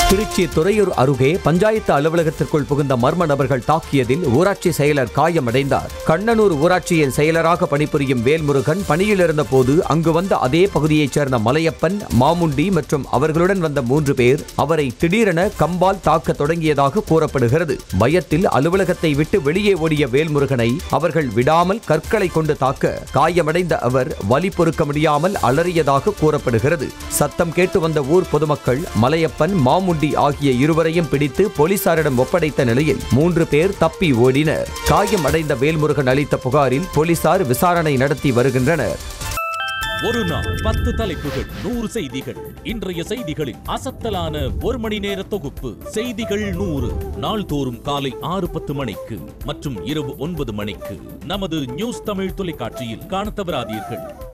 திருச்சி துறையூர் அருகே பஞ்சாயத்து அலுவலகத்திற்குள் புகுந்த மர்ம நபர்கள் தாக்கியதில் ஊராட்சி செயலர் காயமடைந்தார் கண்ணனூர் ஊராட்சியின் செயலராக பணிபுரியும் வேல்முருகன் பணியில் இருந்தபோது அங்கு வந்த அதே பகுதியைச் சேர்ந்த மலையப்பன் மாமுண்டி மற்றும் அவர்களுடன் வந்த மூன்று பேர் அவரை திடீரென கம்பால் தாக்க தொடங்கியதாக கூறப்படுகிறது பயத்தில் அலுவலகத்தை விட்டு வெளியே ஓடிய வேல்முருகனை அவர்கள் விடாமல் கற்களை கொண்டு தாக்க காயமடைந்த அவர் வலி பொறுக்க முடியாமல் அலறியதாக கூறப்படுகிறது சத்தம் கேட்டு வந்த ஊர் பொதுமக்கள் மலையப்பன் மாமுண்டி ஆகிய இருவரையும் பிடித்து போலீசாரிடம் ஒப்படைத்த நிலையில் மூன்று பேர் தப்பி ஓடினர் காயம் அடைந்த வேல்முருகன் அளித்த புகாரில் போலீசார் விசாரணை நடத்தி வருகின்றனர் ஒரு நாள் பத்து தலைப்புகள் நூறு செய்திகள் இன்றைய செய்திகளின் அசத்தலான ஒரு மணி நேர தொகுப்பு செய்திகள் நூறு நாள்தோறும் காலை ஆறு பத்து மணிக்கு மற்றும் இரவு ஒன்பது மணிக்கு நமது நியூஸ் தமிழ் தொலைக்காட்சியில் காணத் தவறாதீர்கள்